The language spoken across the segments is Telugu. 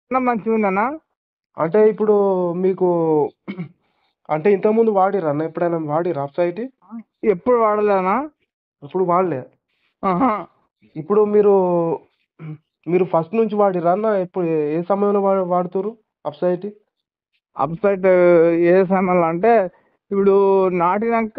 మంచిగా ఉంది అన్న అంటే ఇప్పుడు మీకు అంటే ఇంతకుముందు వాడిరా అన్న ఎప్పుడైనా వాడిరా అప్సైట్ ఎప్పుడు వాడలేనా ఇప్పుడు వాడలే ఆహా. ఇప్పుడు మీరు మీరు ఫస్ట్ నుంచి వాడిరా అన్న ఎప్పుడు ఏ సమయంలో వాడు వాడుతురు అప్సైట్ అప్సైట్ ఏ సమయంలో అంటే ఇప్పుడు నాటినాక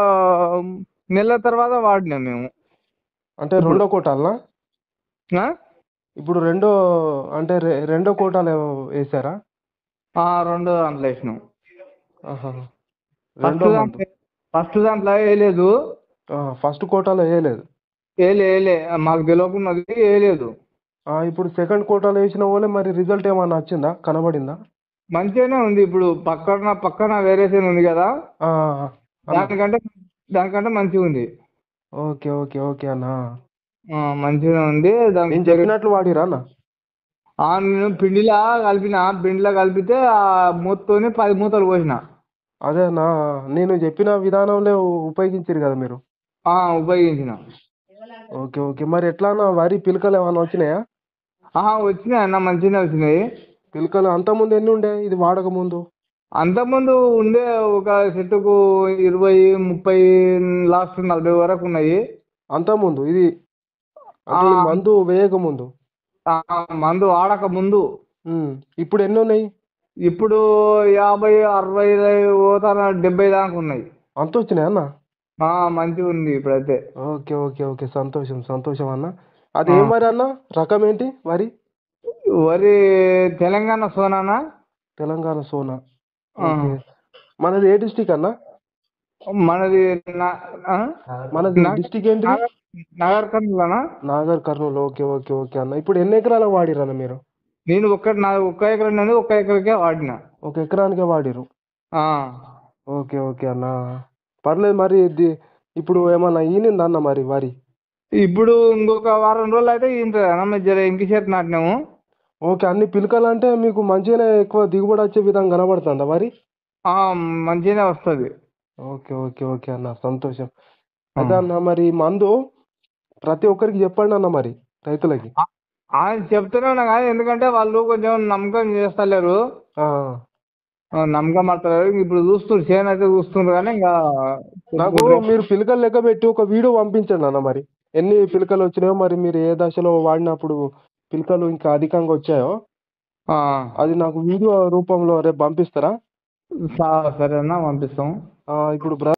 నెల తర్వాత వాడినాం మేము అంటే రెండో కోటాలనా ఆ? ఇప్పుడు రెండో అంటే రె- రెండో కోటాలు వేసారా ఆ, రెండో దాంట్లో వేసినాం ఆహా. ఫస్ట్ రెండో మంత్ దాంట్లో ఫస్ట్ దాంట్లో వేయలేదు ఫస్ట్ కోటాలో వేయలేదు వేయలే వేయలే మాకు తెలియకున్నది వేయలేదు ఆ, ఇప్పుడు సెకండ్ కోటాలో వేసిన వాళ్ళే మరి రిజల్ట్ ఏమన్నా వచ్చిందా కనబడిందా మంచిగానే ఉంది ఇప్పుడు పక్కన పక్కన వేరే చేను ఉంది కదా ఆ, ఆ, అన్న దానికంటే దానికంటే మంచిగా ఉంది ఓకే ఓకే ఓకే అన్న ఆ, మంచిగా ఉంది దానికి నేను చెప్పినట్లు వాడిరా అన్న ఆ, నేను పిండిలా కలిపిన పిండిలా కలిపితే ఆ మూతతోని పది మూతలు పోసిన అదే అన్న నేను చెప్పిన విధానంలో ఉపయోగించారు కదా మీరు ఆ, ఉపయోగించిన ఓకే ఓకే మరి ఎట్లా అన్న వరి పిలకలు ఏమైనా వచ్చినాయా ఆహా వచ్చినాయి అన్న మంచిగానే వచ్చినాయి పిలకలు అంతకుముందు ఎన్ని ఉండే ఇది వాడక ముందు అంతకుముందు ఉండే ఒక చెట్టుకు ఇరవై ముప్పై లాస్ట్ నలభై వరకు ఉన్నాయి అంతకుముందు ఇది అంటే ఈ ఆ. మందు వేయక ముందు ఆ, మందు వాడక ముందు ఉమ్. ఇప్పుడు ఎన్ని ఉన్నాయి ఇప్పుడు యాభై అరవై పోతాన డెబ్బై దాకా ఉన్నాయి అంత వచ్చినాయి అన్న ఆ, మంచిగా ఉంది ఇప్పుడైతే ఓకే ఓకే ఓకే సంతోషం సంతోషం అన్న అది ఏం వరి అన్న రకం ఏంటి వరి వరి తెలంగాణ సోనానా తెలంగాణ సోనా ఆ. ఓకే మనది ఏ డిస్టిక్ అన్న మనది నా- ఆ? మనది నా- డిస్టిక్ ఏంటి నాగర్ నాగర్ కర్నూలనా Nagar Kurnool okay okay okay అన్న ఇప్పుడు ఎన్ని ఎకరాలకు వాడిరన్న మీరు నేను ఒక్క నా ఒక్క ఎకరం ఉన్నది ఒక్క ఎకరకే వాడిన ఒక ఎకరానికే వాడిరు ఆ. ఓకే ఓకే అన్న పర్లేదు మరి ఇది- ఇప్పుడు ఏమన్నా ఈనిందా అన్న మరి వరి ఇప్పుడు ఇంకొక వారం రోజులు అయితే ఇంత అన్న జర ఇంకి చేతి నాటినాము ఓకే అన్ని పిలకలు అంటే మీకు మంచిగానే ఎక్కువ దిగుబడి వచ్చే విధంగా కనబడుతుందా వరి ఆ, మంచిగానే వస్తుంది ఓకే ఓకే ఓకే అన్న సంతోషం అయితే అన్న మరి మందు ప్రతి ఒక్కరికి చెప్పండి అన్న మరి రైతులకి ఆయన చెప్తూనే ఉన్నా కానీ ఎందుకంటే వాళ్ళు కొంచెం నమ్మకం చేస్తలేరు ఆ, ఆ, నమ్మకం పడతలేరు ఇప్పుడు చూస్తున్నారు చేను అయితే చూస్తున్నారు కానీ ఇంకా నాకు మీరు పిలకలు లెక్క పెట్టి ఒక వీడియో పంపించండి అన్న మరి ఎన్ని పిలకలు వచ్చినాయో మరి మీరు ఏ దశలో వాడినప్పుడు పిలకలు ఇంకా అధికంగా వచ్చాయో ఆ, అది నాకు వీడియో రూపంలో రేపు పంపిస్తారా సా- సరేనా పంపిస్తాం ఆ, ఇప్పుడు బ్ర